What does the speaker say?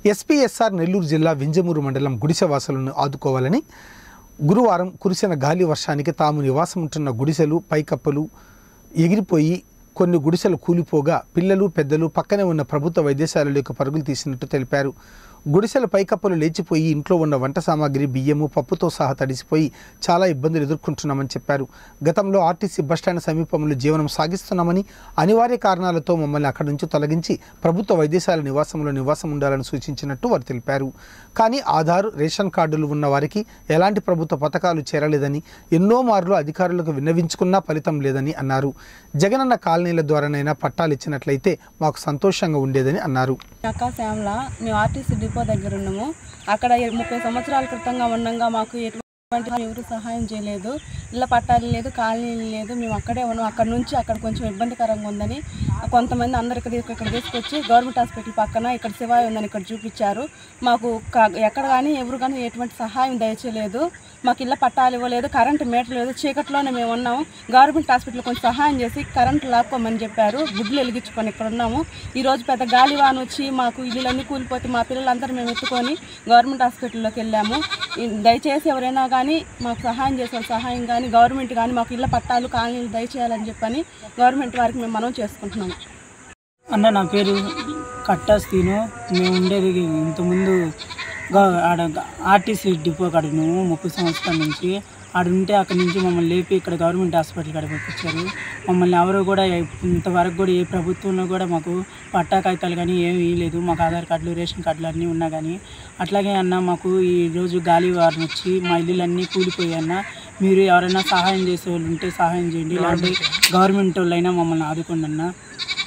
SPSR Nellore జిల్లా వింజమూరు మండలం గుడిసెవాసులను ఆదుకోవాలని గురువారం కురిసిన గాలి వర్షానికి తాము నివాసం ఉంటున్న గుడిసెలు పైకప్పులు ఎగిరిపోయి కొన్ని గుడిసెలు కూలిపోగా పిల్లలు పెద్దలు పక్కనే ఉన్న ప్రభుత్వ వైద్యశాలలోకి పరుగులు తీసినట్టు తెలిపారు గుడిసెల పైకప్పులు లేచిపోయి ఇంట్లో ఉన్న వంట సామాగ్రి బియ్యము పప్పుతో సహా తడిసిపోయి చాలా ఇబ్బందులు ఎదుర్కొంటున్నామని చెప్పారు గతంలో ఆర్టీసీ బస్టాండ్ సమీపంలో జీవనం సాగిస్తున్నామని అనివార్య కారణాలతో మమ్మల్ని అక్కడి నుంచి తొలగించి ప్రభుత్వ వైద్యశాల నివాసంలో నివాసం ఉండాలని సూచించినట్టు వారు తెలిపారు కానీ ఆధార్ రేషన్ కార్డులు ఉన్న వారికి ఎలాంటి ప్రభుత్వ పథకాలు చేరలేదని ఎన్నో మార్లు అధికారులకు విన్నవించుకున్నా ఫలితం లేదని అన్నారు జగనన్న కాలనీల ద్వారానైనా పట్టాలు ఇచ్చినట్లయితే మాకు సంతోషంగా ఉండేదని అన్నారు అక్క శ్యామల మేము ఆర్టీసీ డిపో దగ్గర ఉన్నాము అక్కడ ముప్పై సంవత్సరాల క్రితంగా ఉండగా మాకు ఎటువంటి ఎవరు సహాయం చేయలేదు ఇళ్ళ పట్టాలు లేదు కాలనీలు లేదు మేము అక్కడే ఉన్నాం అక్కడ నుంచి అక్కడ కొంచెం ఇబ్బందికరంగా ఉందని కొంతమంది అందరు ఇక్కడ ఇక్కడ తీసుకొచ్చి గవర్నమెంట్ హాస్పిటల్ పక్కన ఇక్కడ శివాయి ఉందని ఇక్కడ చూపించారు మాకు క- ఎక్కడ కానీ ఎవరు కానీ ఎటువంటి సహాయం దయచేయలేదు మాకు ఇళ్ళ పట్టాలు ఇవ్వలేదు కరెంటు మీటర్ లేదు చీకట్లోనే మేము ఉన్నాము గవర్నమెంట్ హాస్పిటల్ కొంచెం సహాయం చేసి కరెంటు లాక్కోమని చెప్పారు గుడ్లు వెలిగించుకొని ఇక్కడ ఉన్నాము ఈ రోజు పెద్ద గాలివాన వచ్చి మాకు ఇల్లులన్నీ కూలిపోతే మా పిల్లలందరూ మేము ఎత్తుకొని గవర్నమెంట్ హాస్పిటల్లోకి వెళ్ళాము ఈ- దయచేసి ఎవరైనా కానీ మాకు సహాయం చేసే వాళ్ళు సహాయం కానీ గవర్నమెంట్ కానీ మాకు ఇళ్ళ పట్టాలు కాలనీలు దయచేయాలని చెప్పని గవర్నమెంట్ వారికి మేము మనం చేసుకుంటున్నాము అన్న నా పేరు కట్టాస్ తీను మేము ఉండేది ఇంతకుముందు గా- ఆడ ఆర్టీసీ డిపో కాడ మేము ముప్పై సంవత్సరాల నుంచి ఆడ ఉంటే అక్కడి నుంచి మమ్మల్ని లేపి ఇక్కడ గవర్నమెంట్ హాస్పిటల్ కాడ పంపించారు మమ్మల్ని ఎవరు కూడా ఎ- ఇంతవరకు కూడా ఏ ప్రభుత్వంలో కూడా మాకు పట్టా కాగితాలు కానీ ఏమీ ఇవ్వలేదు మాకు ఆధార్ కార్డులు రేషన్ కార్డులు అన్నీ ఉన్నా కానీ అట్లాగే అన్న మాకు ఈ రోజు గాలి వారం వచ్చి మా ఇల్లులన్నీ కూలిపోయాయి అన్న మీరు ఎవరైనా సహాయం చేసే వాళ్ళు ఉంటే సహాయం చేయండి లేదంటే గవర్నమెంట్ వాళ్ళైనా మమ్మల్ని ఆదుకోండి అన్న